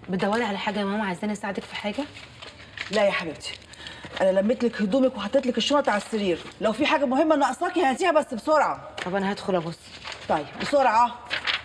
بتدوري على حاجه يا ماما عايزاني اساعدك في حاجه لا يا حبيبتي انا لميت لك هدومك وحطيت لك الشنط على السرير لو في حاجه مهمه ناقصاكي هاتيها بس بسرعه طب انا هدخل ابص طيب بسرعه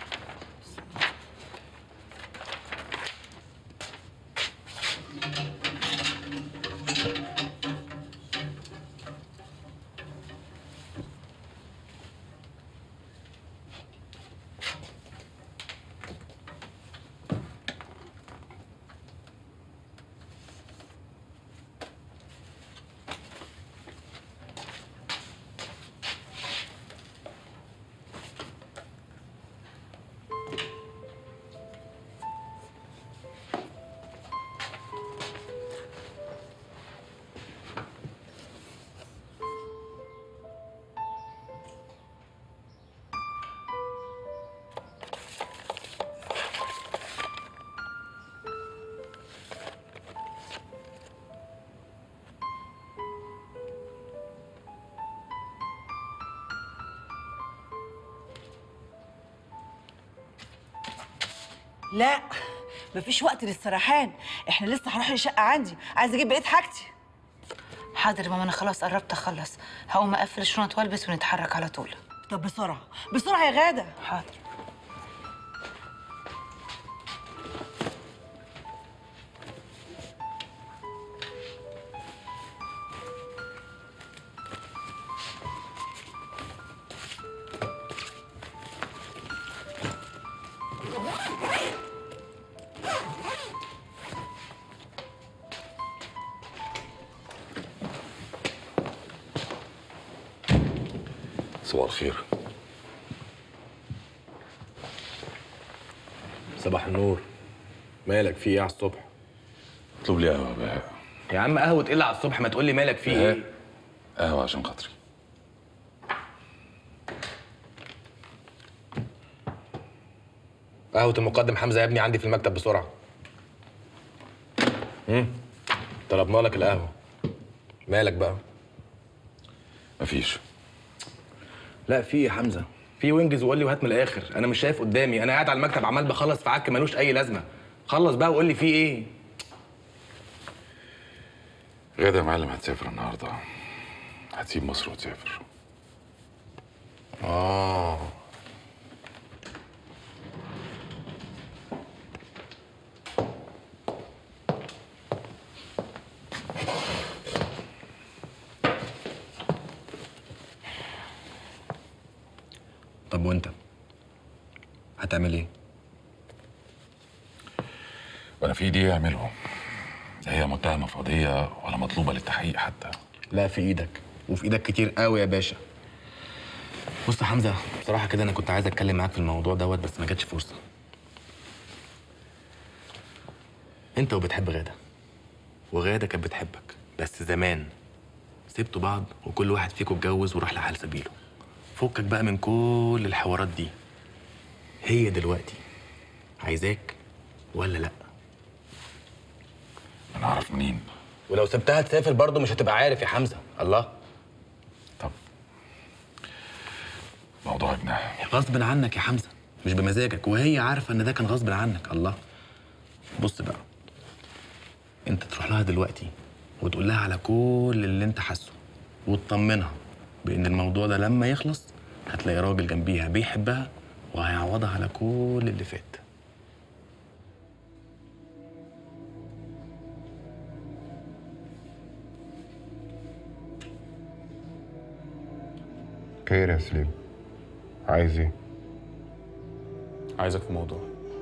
لا مفيش وقت للسرحان احنا لسه هنروح الشقه عندي عايزه اجيب بقيه حاجتي حاضر يا ماما انا خلاص قربت اخلص هقوم اقفل الشنط والبس ونتحرك على طول طب بسرعه بسرعه يا غاده حاضر صباح الخير صباح النور مالك في ايه على الصبح اطلب لي قهوه بهاء يا عم قهوه ايه اللي على الصبح ما تقول لي مالك في ايه بهاء قهوه عشان خاطري قهوه المقدم حمزه يا ابني عندي في المكتب بسرعه امم طلبنا لك القهوه مالك بقى مفيش لا في يا حمزه في وينجز وقول لي وهات من الاخر انا مش شايف قدامي انا قاعد على المكتب عمال بخلص في عك ملوش اي لازمه خلص بقى وقول لي في ايه غاده يا معلم هتسافر النهارده هتسيب مصر وتسافر اه طب وانت هتعمل ايه وانا في ايدي اعمله لا هي متهمه في قضيه ولا مطلوبه للتحقيق حتى لا في ايدك وفي ايدك كتير قوي يا باشا بص يا حمزه بصراحه كده انا كنت عايز اتكلم معاك في الموضوع دوت بس ما جاتش فرصه انت وبتحب غاده وغاده كانت بتحبك بس زمان سبتوا بعض وكل واحد فيكم اتجوز وراح لحال سبيله فكك بقى من كل الحوارات دي هي دلوقتي عايزاك ولا لا انا اعرف منين ولو سبتها تسافر برضه مش هتبقى عارف يا حمزه الله طب موضوع ابنها غصب عنك يا حمزه مش بمزاجك وهي عارفه ان ده كان غصب عنك الله بص بقى انت تروح لها دلوقتي وتقول لها على كل اللي انت حاسه وتطمنها بان الموضوع ده لما يخلص هتلاقي راجل جنبيها بيحبها وهيعوضها على كل اللي فات خير يا سليم عايز ايه؟ عايزك في موضوع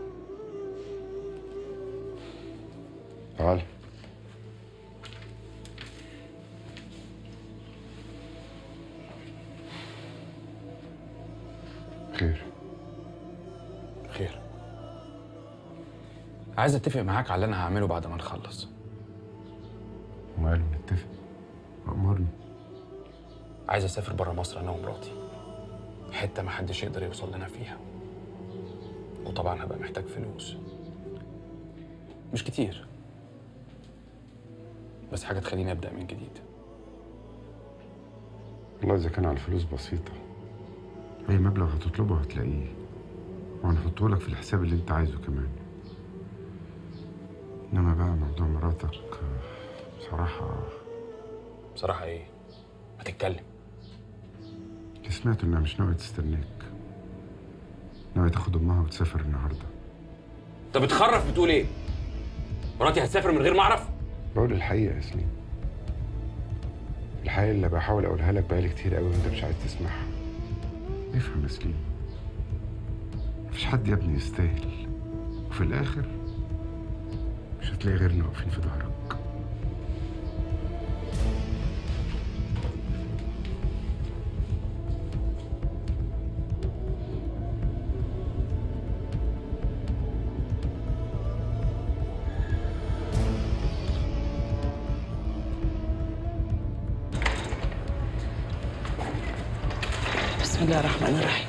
تعال خير خير عايز اتفق معاك على اللي انا هعمله بعد ما نخلص وماله نتفق أمرني عايز اسافر بره مصر انا ومراتي حته ما حدش يقدر يوصل لنا فيها وطبعا هبقى محتاج فلوس مش كتير بس حاجه تخليني ابدا من جديد والله إذا كان على الفلوس بسيطة أي مبلغ هتطلبه هتلاقيه وهنحطه لك في الحساب اللي أنت عايزه كمان انما بقى موضوع مراتك آه، بصراحة بصراحه ايه ما تتكلم اللي سمعت انها مش ناوية تستناك ناوية تاخد امها وتسافر النهاردة انت بتخرف بتقول ايه مراتي هتسافر من غير ما اعرف بقول الحقيقة يا سليم الحقيقة اللي بحاول اقولها لك بقالي كتير قوي وانت مش عايز تسمعها افهم يا سليم مفيش حد يا ابني يستاهل وفي الاخر مش هتلاقي غيرنا واقفين في ظهرك بسم الله الرحمن الرحيم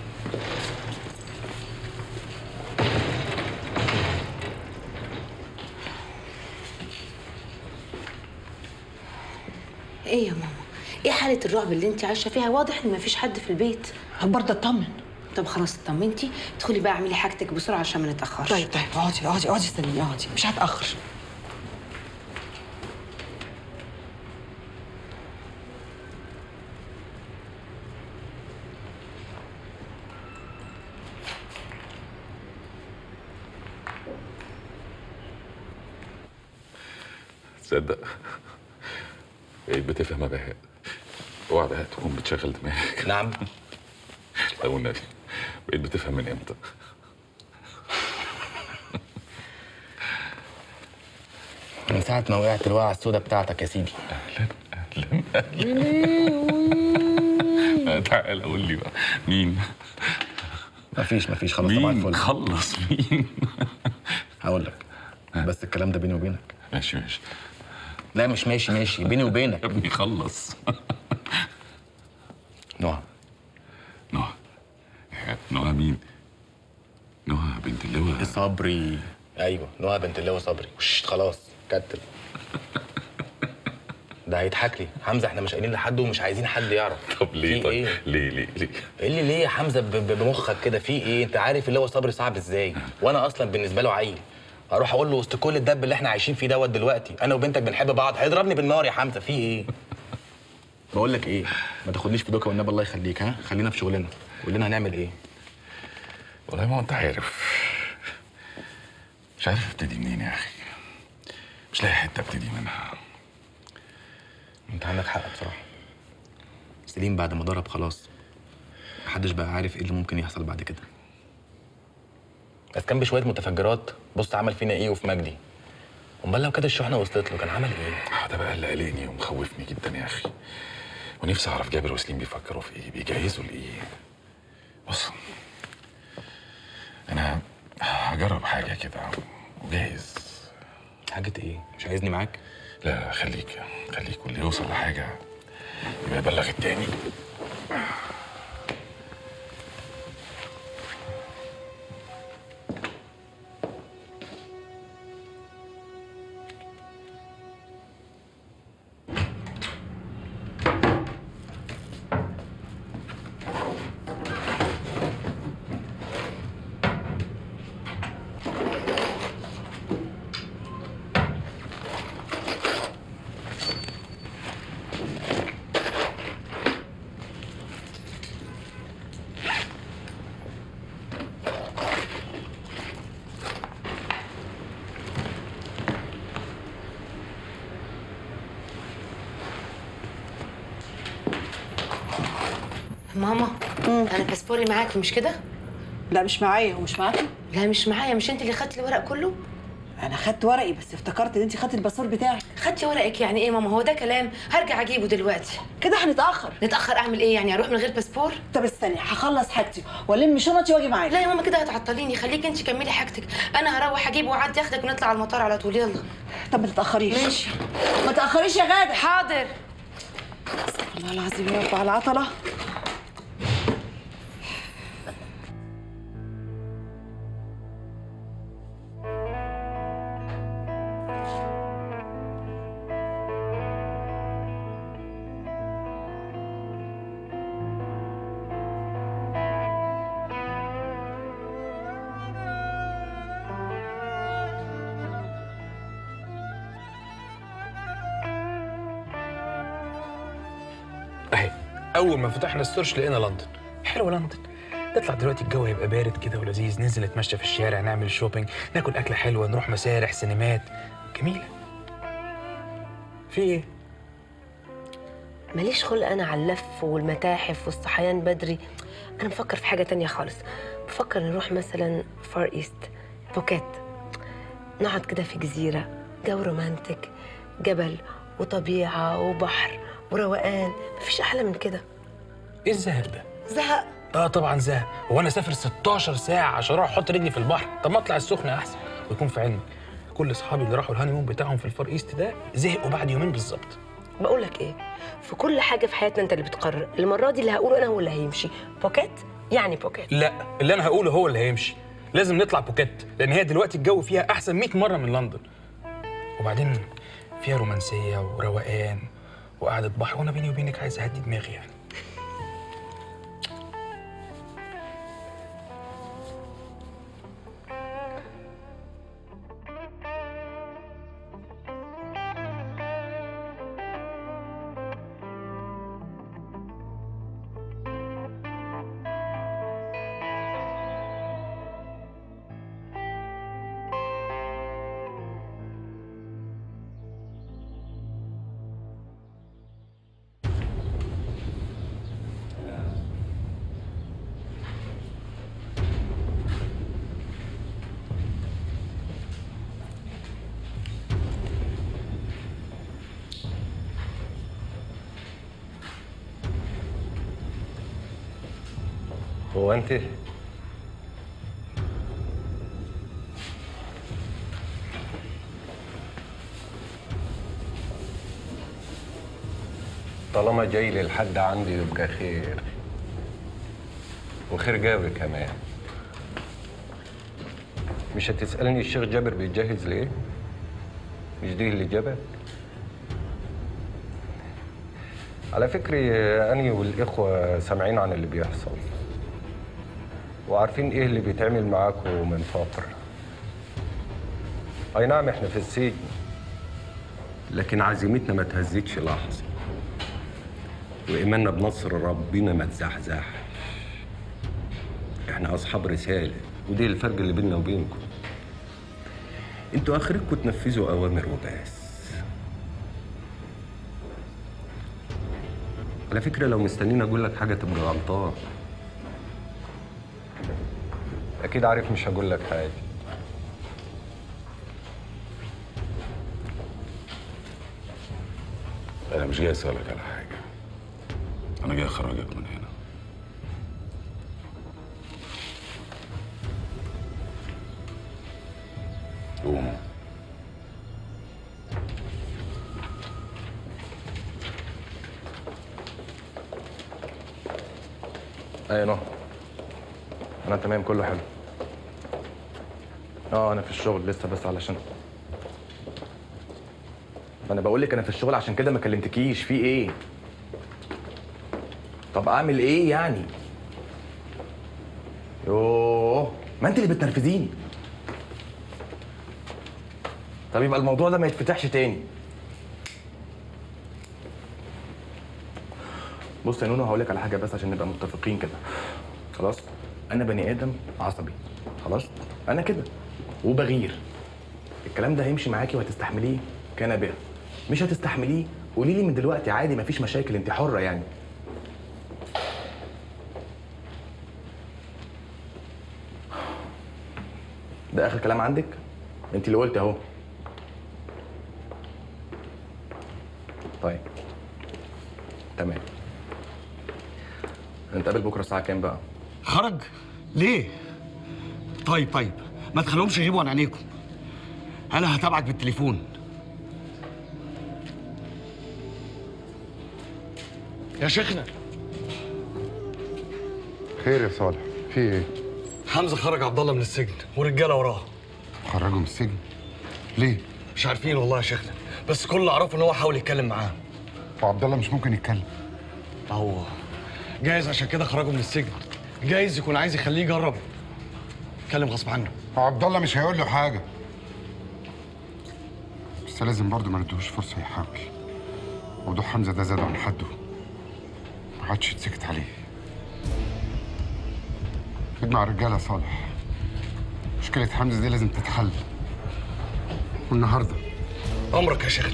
ايه يا ماما ايه حاله الرعب اللي انت عايشه فيها واضح ان مفيش حد في البيت برضه اطمن طب خلاص اطمنتي ادخلي بقى اعملي حاجتك بسرعه عشان ما نتاخرش طيب طيب اقعدي اقعدي اقعدي استنيني اقعدي مش هتاخر تصدق بقيت بتفهم يا بهاء اوعى بهاء تكون بتشغل دماغك نعم لو النبي بقيت بتفهم من امتى من ساعه ما وقعت الوقعه السوداء بتاعتك يا سيدي اهلا اهلا تعال قول لي بقى مين مفيش مفيش خلاص طبعا مين الفل خلص مين هقول لك بس الكلام ده بيني وبينك ماشي ماشي لا مش ماشي ماشي بيني وبينك يا ابني خلص نوع نهى نهى مين نهى بنت اللواء صبري ايوه نوع بنت اللواء صبري وش خلاص كتل ده هيضحك لي حمزه احنا مش قايلين لحد ومش عايزين حد يعرف طب ليه في طيب ايه ليه ليه ليه ايه اللي ليه يا حمزه ب- ب- بمخك كده في ايه انت عارف اللي هو صبري صعب ازاي وانا اصلا بالنسبه له عيل اروح اقول له وسط كل الدب اللي احنا عايشين فيه دوت دلوقتي انا وبنتك بنحب بعض هيضربني بالنار يا حمزه في ايه بقول لك ايه ما تاخدنيش في دوكه والنبي الله يخليك ها خلينا في شغلنا قول لنا هنعمل ايه والله ما انت عارف مش عارف ابتدي منين يا اخي مش لاقي حته ابتدي منها انت عندك حق بصراحه سليم بعد ما ضرب خلاص محدش بقى عارف ايه اللي ممكن يحصل بعد كده بس كان بشويه متفجرات بص عمل فينا ايه وفي مجدي امال لو كانت الشحنه وصلت له كان عمل ايه آه، ده بقى اللي قلقني ومخوفني جدا يا اخي ونفسي اعرف جابر وسليم بيفكروا في ايه بيجهزوا لايه بص انا هجرب حاجه كده وجاهز حاجه ايه مش عايزني معاك لا خليك خليك واللي يوصل لحاجه يبقى يبلغ التاني ماما انا باسبوري معاكي مش كده لا مش معايا ومش معاكي لا مش معايا مش انت اللي خدتي الورق كله انا خدت ورقي بس افتكرت ان انت خدتي الباسبور بتاعك خدتي ورقك يعني ايه ماما هو ده كلام هرجع اجيبه دلوقتي كده هنتاخر نتاخر اعمل ايه يعني اروح من غير باسبور طب استني هخلص حاجتي والم شنطي واجي معاكي لا يا ماما كده هتعطليني خليكي انت كملي حاجتك انا هروح اجيبه واعدي اخدك ونطلع على المطار على طول يلا طب ما تتاخريش ماشي. ما تاخريش يا غاده حاضر والله العظيم يا رب على العطله اول ما فتحنا السيرش لقينا لندن حلوه لندن نطلع دلوقتي الجو هيبقى بارد كده ولذيذ ننزل نتمشى في الشارع نعمل شوبينج ناكل اكله حلوه نروح مسارح سينمات جميله في ايه ماليش خلق انا على اللف والمتاحف والصحيان بدري انا بفكر في حاجه تانية خالص بفكر نروح مثلا فار ايست بوكيت نقعد كده في جزيره جو رومانتك جبل وطبيعه وبحر وروقان مفيش احلى من كده ايه الزهق ده زهق اه طبعا زهق هو انا اسافر 16 ساعه عشان اروح احط رجلي في البحر طب ما اطلع السخنه احسن ويكون في علمك كل اصحابي اللي راحوا الهانيمون بتاعهم في الفار ايست ده زهقوا بعد يومين بالظبط بقول لك ايه في كل حاجه في حياتنا انت اللي بتقرر المره دي اللي هقوله انا هو اللي هيمشي بوكيت يعني بوكيت لا اللي انا هقوله هو اللي هيمشي لازم نطلع بوكيت لان هي دلوقتي الجو فيها احسن 100 مره من لندن وبعدين فيها رومانسيه وروقان وقعده بحر وانا بيني وبينك عايز اهدي دماغي يعني هو انت طالما جاي لي لحد عندي يبقى خير وخير جابر كمان مش هتسألني الشيخ جابر بيتجهز ليه؟ مش دي اللي جابك؟ على فكرة أنا والإخوة سامعين عن اللي بيحصل وعارفين إيه اللي بيتعمل معاكم من فترة أي نعم إحنا في السجن لكن عزيمتنا ما تهزتش لحظة وإيماننا بنصر ربنا ما تزحزح إحنا أصحاب رسالة ودي الفرق اللي بيننا وبينكم انتوا آخركم تنفذوا أوامر وبس على فكرة لو مستنيني أقول لك حاجة تبقى غلطان أكيد عارف مش هقول لك حاجة انا مش جاي اسالك على حاجه انا جاي اخرجك من هنا قوم ايه نهى انا تمام كله حلو اه انا في الشغل لسه بس علشان انا بقول لك انا في الشغل عشان كده ما كلمتكيش في ايه طب اعمل ايه يعني يوه ما انت اللي بتنرفزيني طب يبقى الموضوع ده ما يتفتحش تاني بص يا نونو هقول لك على حاجه بس عشان نبقى متفقين كده خلاص انا بني ادم عصبي خلاص انا كده وبغير الكلام ده هيمشي معاكي وهتستحمليه كان بها مش هتستحمليه قولي لي من دلوقتي عادي مفيش مشاكل انت حره يعني ده اخر كلام عندك انت اللي قلت اهو طيب تمام نتقابل بكره الساعه كام بقى خرج ليه طيب طيب ما تخليهمش يغيبوا عن عينيكم انا هتابعك بالتليفون يا شيخنا خير يا صالح في ايه؟ حمزه خرج عبد الله من السجن ورجاله وراه خرجوا من السجن ليه؟ مش عارفين والله يا شيخنا بس كل اللي اعرفه ان هو حاول يتكلم معاه وعبد الله مش ممكن يتكلم هو جايز عشان كده خرجوا من السجن جايز يكون عايز يخليه يجرب يتكلم غصب عنه عبد الله مش هيقول له حاجه بس لازم برضه ما نديهوش فرصه يحاول موضوع حمزه ده زاد عن حده عادش يتسكت عليه اجمع الرجاله يا صالح مشكله حمزه دي لازم تتحل والنهارده امرك يا شيخنا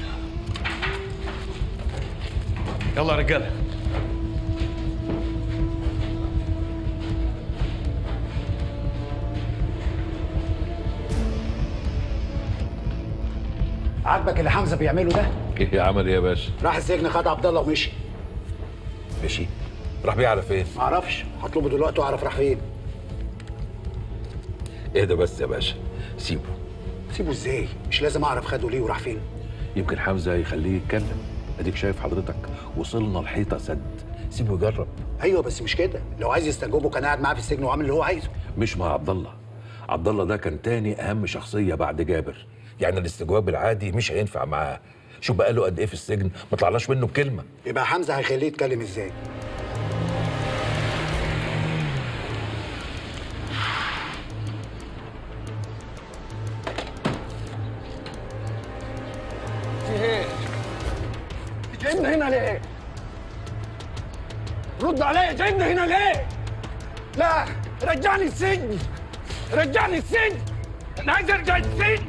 يلا يا رجاله عاجبك اللي حمزه بيعمله ده؟ ايه عمل ايه يا باشا؟ راح السجن خد عبد الله ومشي مشي راح بيه على فين؟ معرفش هطلبه دلوقتي واعرف راح فين اهدى بس يا باشا سيبه سيبه ازاي؟ مش لازم اعرف خده ليه وراح فين؟ يمكن حمزه يخليه يتكلم اديك شايف حضرتك وصلنا الحيطه سد سيبه يجرب ايوه بس مش كده لو عايز يستجوبه كان قاعد معاه في السجن وعامل اللي هو عايزه مش مع عبد الله عبد الله ده كان تاني اهم شخصيه بعد جابر يعني الاستجواب العادي مش هينفع معاه شوف بقى له قد ايه في السجن ما طلعناش منه بكلمه يبقى حمزه هيخليه يتكلم ازاي؟ في ايه؟ جايبنا هنا ليه؟ رد عليا جايبنا هنا ليه؟ لا رجعني السجن رجعني السجن انا عايز ارجع السجن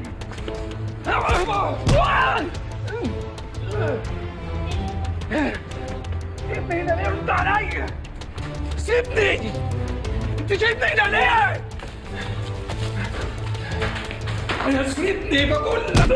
سيبني هنا ليه رد عليا سيبني انت جايبني هنا ليه؟ انا سيبني بقول لك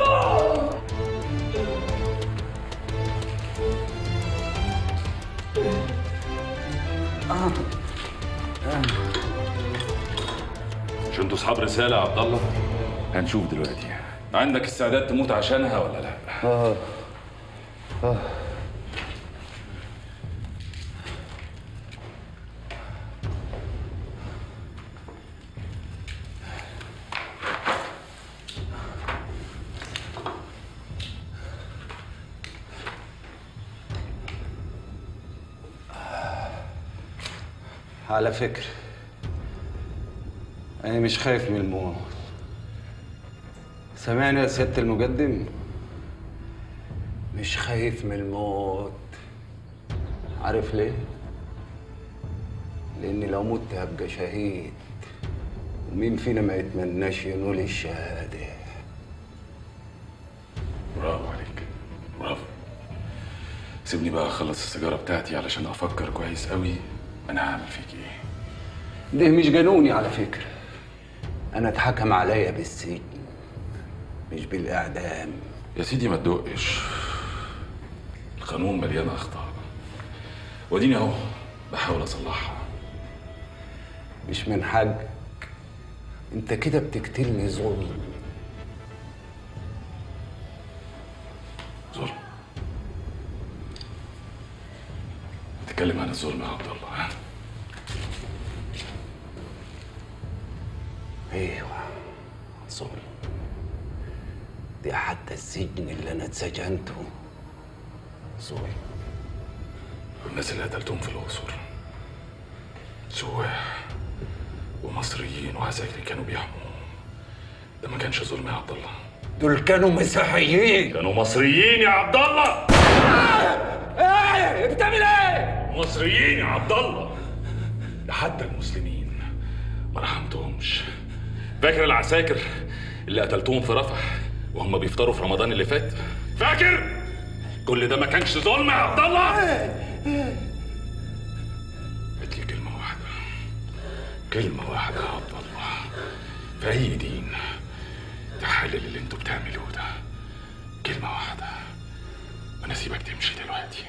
مش انتوا اصحاب رساله يا عبد الله هنشوف دلوقتي عندك استعداد تموت عشانها ولا لا اه اه على فكرة أنا مش خايف من الموت سامعني يا سيادة المقدم مش خايف من الموت عارف ليه؟ لأني لو مت هبقى شهيد ومين فينا ما يتمناش ينول الشهادة برافو عليك برافو سيبني بقى اخلص السيجاره بتاعتي علشان افكر كويس قوي انا هعمل فيك ايه ده مش قانوني على فكرة أنا اتحكم عليا بالسجن مش بالإعدام يا سيدي ما تدقش القانون مليان اخطاء واديني اهو بحاول اصلحها مش من حقك انت كده بتقتلني ظلم ظلم تتكلم عن الظلم يا عبد الله ها؟ ايوه ظلم دي حتى السجن اللي انا اتسجنته ظلم والناس اللي قتلتهم في الاقصر سواح ومصريين وعساكر كانوا بيحموا ده ما كانش ظلم يا عبد الله دول كانوا مسيحيين كانوا مصريين يا عبد الله ايه بتعمل ايه؟ مصريين يا عبد الله ده حتى المسلمين ما رحمتهمش فاكر العساكر اللي قتلتهم في رفح وهم بيفطروا في رمضان اللي فات فاكر كل ده ما كانش ظلم يا عبد الله قلت لي كلمه واحده كلمه واحده يا عبد الله في اي دين تحلل اللي انتوا بتعملوه ده كلمه واحده وانا سيبك تمشي دلوقتي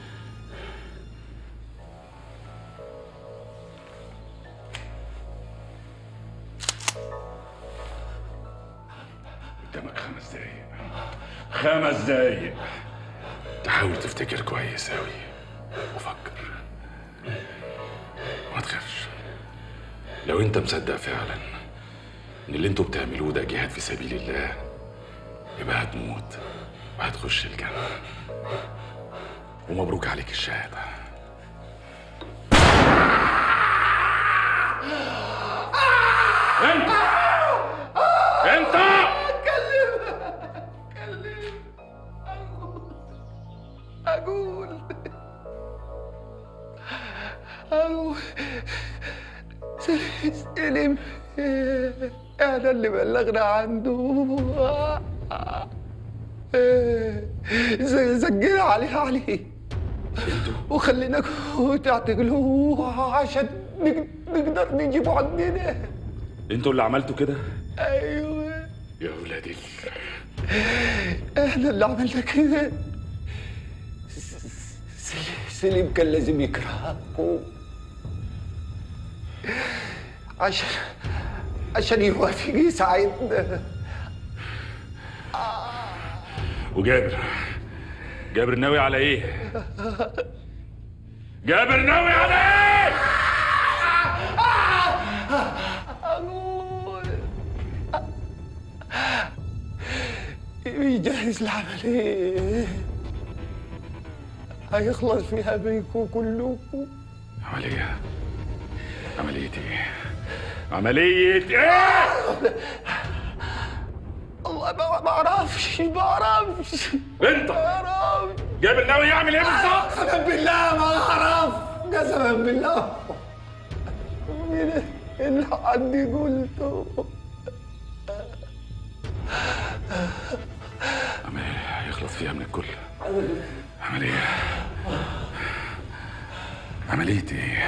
قدامك خمس دقايق خمس دقايق تحاول تفتكر كويس أوي وفكر ما تخافش لو انت مصدق فعلا ان اللي انتوا بتعملوه ده جهاد في سبيل الله يبقى هتموت وهتخش الجنة ومبروك عليك الشهادة انت انت اقول سلم احنا اللي بلغنا عنده سجل عليه عليه وخليناكم تعتقلوه عشان نق- نقدر نجيبه عندنا انتوا اللي عملتوا كده ايوه يا ولاد ال... احنا اللي عملنا كده س- سليم كان لازم يكرهكم عشان عشان يوافق يساعدنا وجابر جابر ناوي على ايه جابر ناوي على ايه يجهز العملية هيخلص فيها بيكم كلكم عملية عملية ايه عملية ايه الله ما ما اعرفش ما اعرفش انت ما اعرفش جابر ناوي يعمل ايه بالظبط قسما بالله ما اعرف قسما بالله مين اللي عندي قلته عملية يخلص فيها من الكل عملية عملية ايه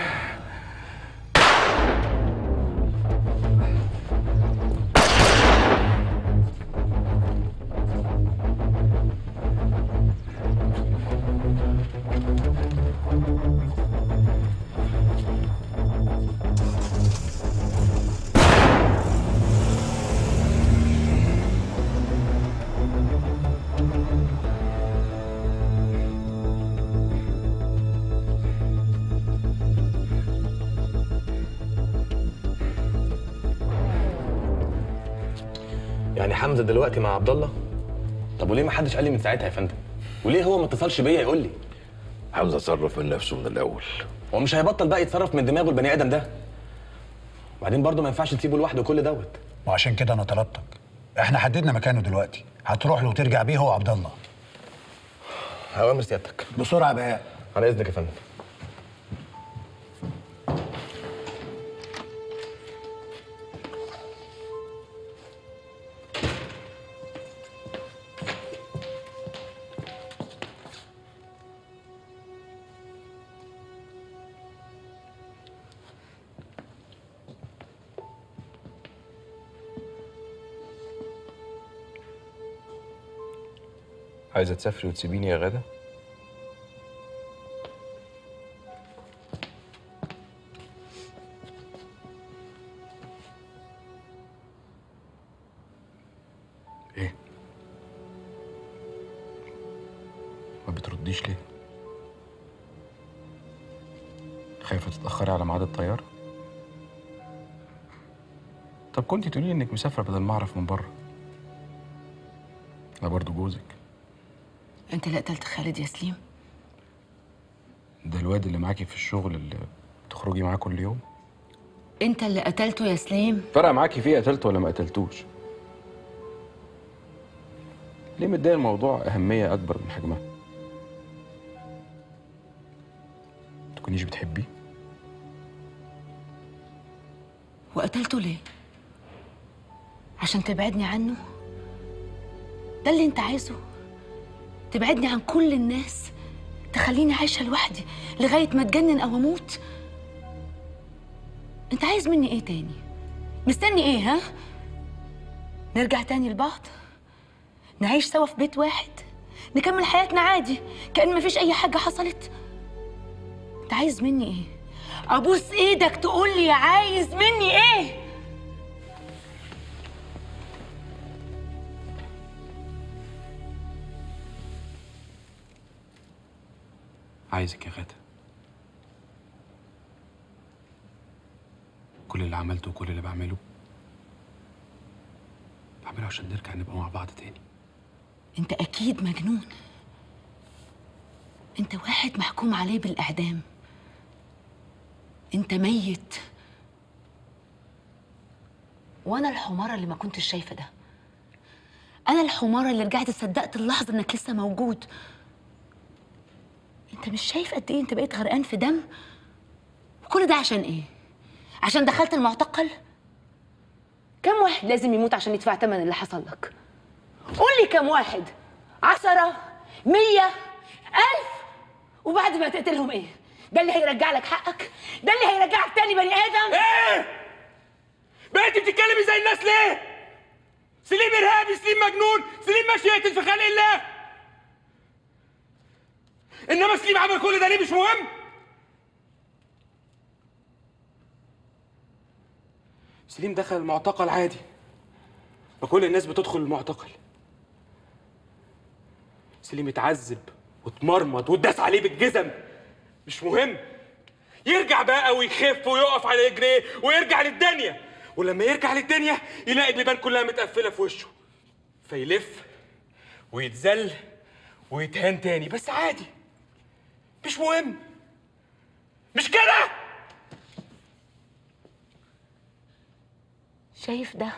يعني حمزه دلوقتي مع عبد الله طب وليه ما حدش قال لي من ساعتها يا فندم وليه هو ما اتصلش بيا يقول لي عاوز اتصرف من نفسه من الاول هو مش هيبطل بقى يتصرف من دماغه البني ادم ده وبعدين برضه ما ينفعش تسيبه لوحده كل دوت وعشان كده انا طلبتك احنا حددنا مكانه دلوقتي هتروح له وترجع بيه هو عبد الله اوامر سيادتك بسرعه بقى على اذنك يا فندم عايزة تسافري وتسيبيني يا غادة؟ ايه ما بترديش ليه خايفه تتاخري على ميعاد الطياره طب كنت تقولي انك مسافره بدل ما اعرف من بره انا برضو جوزك انت اللي قتلت خالد يا سليم ده الواد اللي معاكي في الشغل اللي بتخرجي معاه كل يوم انت اللي قتلته يا سليم فرق معاكي فيه قتلته ولا ما قتلتوش ليه مديه الموضوع أهمية أكبر من حجمها تكونيش بتحبيه وقتلته ليه عشان تبعدني عنه ده اللي انت عايزه تبعدني عن كل الناس تخليني عايشه لوحدي لغايه ما اتجنن او اموت انت عايز مني ايه تاني مستني ايه ها نرجع تاني لبعض نعيش سوا في بيت واحد نكمل حياتنا عادي كأن مفيش أي حاجة حصلت أنت عايز مني إيه؟ أبوس إيدك تقول لي عايز مني إيه؟ عايزك يا غادة كل اللي عملته وكل اللي بعمله بعمله عشان نرجع نبقى مع بعض تاني أنت أكيد مجنون أنت واحد محكوم عليه بالإعدام أنت ميت وأنا الحمارة اللي ما كنتش شايفة ده أنا الحمارة اللي رجعت صدقت اللحظة إنك لسه موجود أنت مش شايف قد إيه أنت بقيت غرقان في دم كل ده عشان إيه؟ عشان دخلت المعتقل كم واحد لازم يموت عشان يدفع ثمن اللي حصل لك قول لي كم واحد عشرة مية ألف وبعد ما تقتلهم ايه ده اللي هيرجع لك حقك ده اللي هيرجعك تاني بني ادم ايه بقيتي بتتكلمي زي الناس ليه سليم ارهابي سليم مجنون سليم ماشي يقتل في خلق الله انما سليم عمل كل ده ليه مش مهم سليم دخل المعتقل عادي وكل الناس بتدخل المعتقل سليم اتعذب واتمرمط واتداس عليه بالجزم مش مهم يرجع بقى ويخف ويقف على رجليه ويرجع للدنيا ولما يرجع للدنيا يلاقي البيبان كلها متقفله في وشه فيلف ويتذل ويتهان تاني بس عادي مش مهم مش كده شايف ده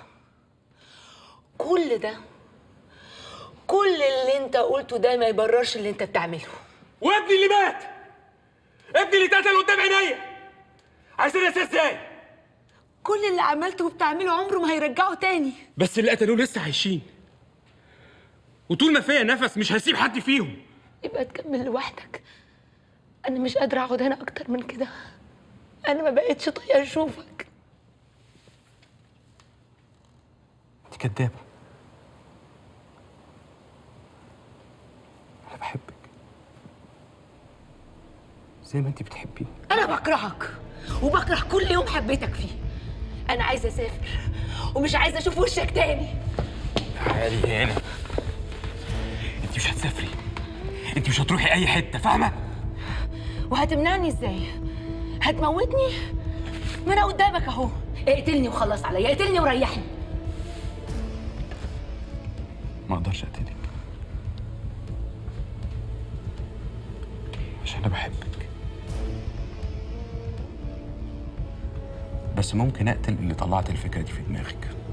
كل ده كل اللي انت قلته ده ما يبررش اللي انت بتعمله وابني اللي مات ابني اللي اتقتل قدام عينيا عايزين انساه ازاي كل اللي عملته وبتعمله عمره ما هيرجعه تاني بس اللي قتلوه لسه عايشين وطول ما فيا نفس مش هسيب حد فيهم يبقى تكمل لوحدك انا مش قادره اقعد هنا اكتر من كده انا ما بقتش طايقه اشوفك انت كدابه انا بحبك زي ما انت بتحبيني انا بكرهك وبكره كل يوم حبيتك فيه انا عايزه اسافر ومش عايزه اشوف وشك تاني تعالي هنا انت مش هتسافري انت مش هتروحي اي حته فاهمه وهتمنعني ازاي هتموتني ما انا قدامك اهو اقتلني وخلص عليا اقتلني وريحني ما اقدرش اقتلك عشان انا بحبك بس ممكن اقتل اللي طلعت الفكره دي في دماغك